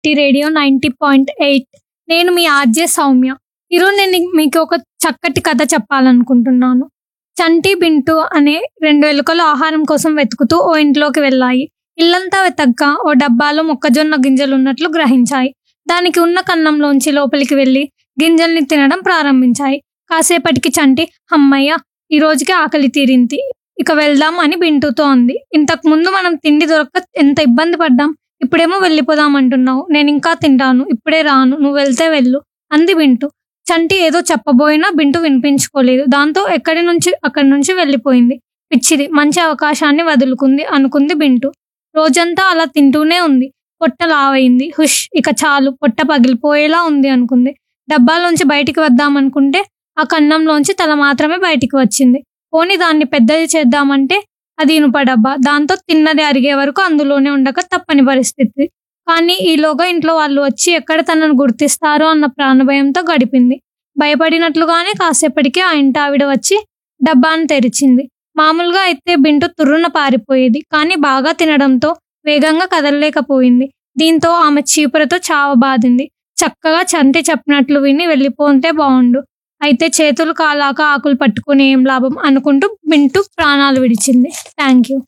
మిట్టి radio ninety point eight నేను మీ RJ Soumya ఈరోజు నేను మీకు ఒక చక్కటి కథ చెప్పాలనుకుంటున్నాను చంటి బింటు అనే రెండు ఎలుకలు ఆహారం కోసం వెతుకుతూ ఓ ఇంట్లోకి వెళ్ళాయి ఇల్లంతా వెతక్క ఓ డబ్బాలో మొక్కజొన్న గింజలు ఉన్నట్లు గ్రహించాయి దానికి ఉన్న కన్నంలోంచి లోపలికి వెళ్ళి గింజల్ని తినడం ప్రారంభించాయి కాసేపటికి చంటి అమ్మయ్య ఈ రోజుకి ఆకలి తీరింది ఇక వెళ్దాం అని బింటుతో అంది ఇంతకు ముందు మనం తిండి దొరక్క ఎంత ఇబ్బంది పడ్డాం ఇప్పుడేమో వెళ్ళిపోదాం అంటున్నావు నేను ఇంకా తింటాను ఇప్పుడే రాను నువ్వు వెళ్తే వెళ్ళు అంది బింటు చంటి ఏదో చెప్పబోయినా బింటు వినిపించుకోలేదు దాంతో ఎక్కడి నుంచి అక్కడి నుంచి వెళ్ళిపోయింది పిచ్చిది మంచి అవకాశాన్ని వదులుకుంది అనుకుంది బింటు రోజంతా అలా తింటూనే ఉంది పొట్ట లావైంది హుష్ ఇక చాలు పొట్ట పగిలిపోయేలా ఉంది అనుకుంది డబ్బాలోంచి బయటికి వద్దామనుకుంటే ఆ కన్నంలోంచి తల మాత్రమే బయటికి వచ్చింది పోని దాన్ని పెద్దది చేద్దామంటే అది ఇనుప డబ్బా దాంతో తిన్నది అరిగే వరకు అందులోనే ఉండక తప్పని పరిస్థితి కానీ ఈలోగా ఇంట్లో వాళ్ళు వచ్చి ఎక్కడ తనను గుర్తిస్తారో అన్న ప్రాణభయంతో గడిపింది భయపడినట్లుగానే కాసేపటికి ఆ ఇంటి ఆవిడ వచ్చి డబ్బాను తెరిచింది మామూలుగా అయితే బింటు తుర్రున పారిపోయేది కానీ బాగా తినడంతో వేగంగా కదలలేకపోయింది దీంతో ఆమె చీపురతో చావబాదింది చక్కగా చంటి చెప్పినట్లు విని వెళ్ళిపోతే బాగుండు అయితే చేతులు కాలాక ఆకులు పట్టుకుని ఏం లాభం అనుకుంటూ బింటు ప్రాణాలు విడిచింది thank you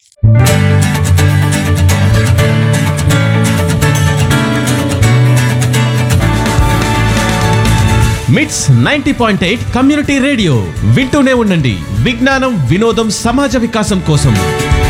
MITS ninety point eight community radio వింటూనే ఉండండి విజ్ఞానం వినోదం సమాజ వికాసం కోసం